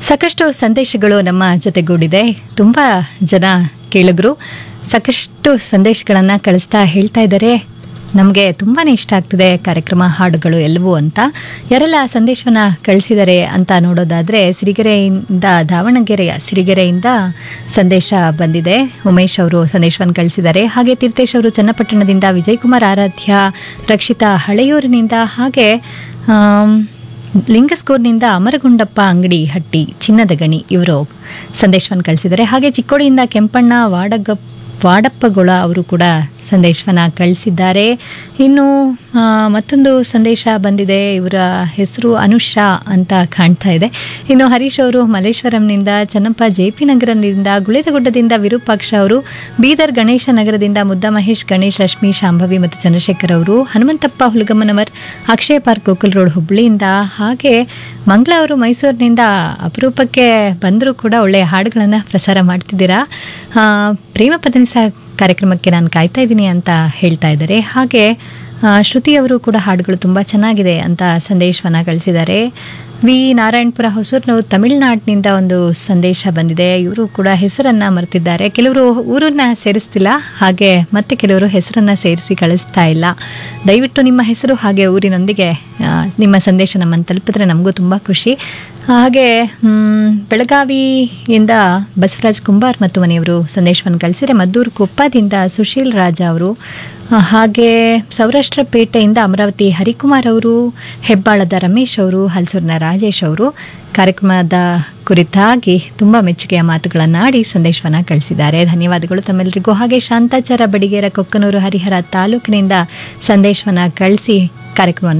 ಸಾಕಷ್ಟು ಸಂದೇಶಗಳು ನಮ್ಮ ಜೊತೆಗೂಡಿದೆ ತುಂಬ ಜನ ಕೇಳಿದ್ರು ಸಾಕಷ್ಟು ಸಂದೇಶಗಳನ್ನು ಕಳಿಸ್ತಾ ಹೇಳ್ತಾ ಇದ್ದಾರೆ ನಮಗೆ ತುಂಬಾ ಇಷ್ಟ ಆಗ್ತಿದೆ ಕಾರ್ಯಕ್ರಮ ಹಾಡುಗಳು ಎಲ್ಲವೂ ಅಂತ ಯಾರೆಲ್ಲ ಸಂದೇಶವನ್ನು ಕಳಿಸಿದ್ದಾರೆ ಅಂತ ನೋಡೋದಾದರೆ ಸಿರಿಗೆರೆಯಿಂದ ದಾವಣಗೆರೆಯ ಸಿರಿಗೆರೆಯಿಂದ ಸಂದೇಶ ಬಂದಿದೆ ಉಮೇಶ್ ಅವರು ಸಂದೇಶವನ್ನು ಕಳಿಸಿದ್ದಾರೆ ಹಾಗೆ ತೀರ್ಥೇಶ್ ಅವರು ಚನ್ನಪಟ್ಟಣದಿಂದ ವಿಜಯಕುಮಾರ್ ಆರಾಧ್ಯ ರಕ್ಷಿತಾ ಹಳೆಯೂರಿನಿಂದ ಹಾಗೆ ಆಮ್, ಲಿಂಗಸ್ಕೂರ್ನಿಂದ ಅಮರಗುಂಡಪ್ಪ ಅಂಗಡಿ ಹಟ್ಟಿ ಚಿನ್ನದ ಗಣಿ ಇವರು ಸಂದೇಶವನ್ನು ಕಳಿಸಿದ್ದಾರೆ ಹಾಗೆ ಚಿಕ್ಕೋಡಿಯಿಂದ ಕೆಂಪಣ್ಣ ವಾಡಗ ವಾಡಪ್ಪಗೊಳ ಅವರು ಕೂಡ ಸಂದೇಶವನ್ನು ಕಳಿಸಿದ್ದಾರೆ ಇನ್ನು ಆ, ಮತ್ತೊಂದು ಸಂದೇಶ ಬಂದಿದೆ ಇವರ ಹೆಸರು ಅನುಷಾ ಅಂತ ಕಾಣ್ತಾ ಇದೆ ಇನ್ನು ಹರೀಶ್ ಅವರು ಮಲ್ಲೇಶ್ವರಂನಿಂದ ಚನ್ನಪ್ಪ ಜೆ ಪಿ ನಗರದಿಂದ ಗುಳೇದಗುಡ್ಡದಿಂದ ವಿರೂಪಾಕ್ಷ ಅವರು ಬೀದರ್ ಗಣೇಶ ನಗರದಿಂದ ಮುದ್ದ ಮಹೇಶ್ ಗಣೇಶ್ ಲಕ್ಷ್ಮಿ ಶಾಂಭವಿ ಮತ್ತು ಚಂದ್ರಶೇಖರ್ ಅವರು ಹನುಮಂತಪ್ಪ ಹುಲಗಮ್ಮನವರ್ ಅಕ್ಷಯ ಪಾರ್ಕ್ ಗೋಕುಲ್ ರೋಡ್ ಹುಬ್ಳಿಯಿಂದ ಹಾಗೆ ಮಂಗಳ ಅವರು ಮೈಸೂರಿನಿಂದ ಅಪರೂಪಕ್ಕೆ ಬಂದರೂ ಕೂಡ ಒಳ್ಳೆಯ ಹಾಡುಗಳನ್ನು ಪ್ರಸಾರ ಮಾಡ್ತಿದ್ದೀರಾ ಆ, ಪ್ರೇಮ ಪದನಿಸ ಕಾರ್ಯಕ್ರಮಕ್ಕೆ ನಾನು ಕಾಯ್ತಾ ಇದ್ದೀನಿ ಅಂತ ಹೇಳ್ತಾ ಇದ್ದಾರೆ ಹಾಗೆ ಆ, ಶ್ರುತಿ ಅವರು ಕೂಡ ಹಾಡುಗಳು ತುಂಬ ಚೆನ್ನಾಗಿದೆ ಅಂತ ಸಂದೇಶವನ್ನು ಕಳಿಸಿದ್ದಾರೆ ವಿ ನಾರಾಯಣಪುರ ಹೊಸೂರಿನವರು ತಮಿಳುನಾಡಿನಿಂದ ಒಂದು ಸಂದೇಶ ಬಂದಿದೆ ಇವರು ಕೂಡ ಹೆಸರನ್ನು ಮರೆತಿದ್ದಾರೆ ಕೆಲವರು ಊರನ್ನ ಸೇರಿಸ್ತಿಲ್ಲ ಹಾಗೆ ಮತ್ತೆ ಕೆಲವರು ಹೆಸರನ್ನು ಸೇರಿಸಿ ಕಳಿಸ್ತಾ ಇಲ್ಲ ದಯವಿಟ್ಟು ನಿಮ್ಮ ಹೆಸರು ಹಾಗೆ ಊರಿನೊಂದಿಗೆ ಆ, ನಿಮ್ಮ ಸಂದೇಶ ನಮ್ಮನ್ನು ತಲುಪಿದ್ರೆ ನಮಗೂ ತುಂಬ ಖುಷಿ ಹಾಗೆ ಮ್, ಬೆಳಗಾವಿಯಿಂದ ಬಸವರಾಜ್ ಕುಂಬಾರ್ ಮತ್ತು ಮನೆಯವರು ಸಂದೇಶವನ್ನು ಕಳಿಸಿದರೆ ಮದ್ದೂರು ಕೊಪ್ಪದಿಂದ ಸುಶೀಲ್ ರಾಜ ಅವರು ಆ, ಹಾಗೆ ಸೌರಾಷ್ಟ್ರ ಪೇಟೆಯಿಂದ ಅಮರಾವತಿ ಹರಿಕುಮಾರ್ ಅವರು ಹೆಬ್ಬಾಳದ ರಮೇಶ್ ಅವರು ಹಲಸೂರಿನ ರಾಜೇಶ್ ಅವರು ಕಾರ್ಯಕ್ರಮದ ಕುರಿತಾಗಿ ತುಂಬ ಮೆಚ್ಚುಗೆಯ ಮಾತುಗಳನ್ನು ಆಡಿ ಸಂದೇಶವನ್ನು ಕಳಿಸಿದ್ದಾರೆ ಧನ್ಯವಾದಗಳು ತಮ್ಮೆಲ್ಲರಿಗೂ ಹಾಗೆ ಶಾಂತಾಚಾರ ಬಡಿಗೇರ ಕೊಕ್ಕನೂರು ಹರಿಹರ ತಾಲೂಕಿನಿಂದ ಸಂದೇಶವನ್ನು ಕಳಿಸಿ ಕಾರ್ಯಕ್ರಮವನ್ನು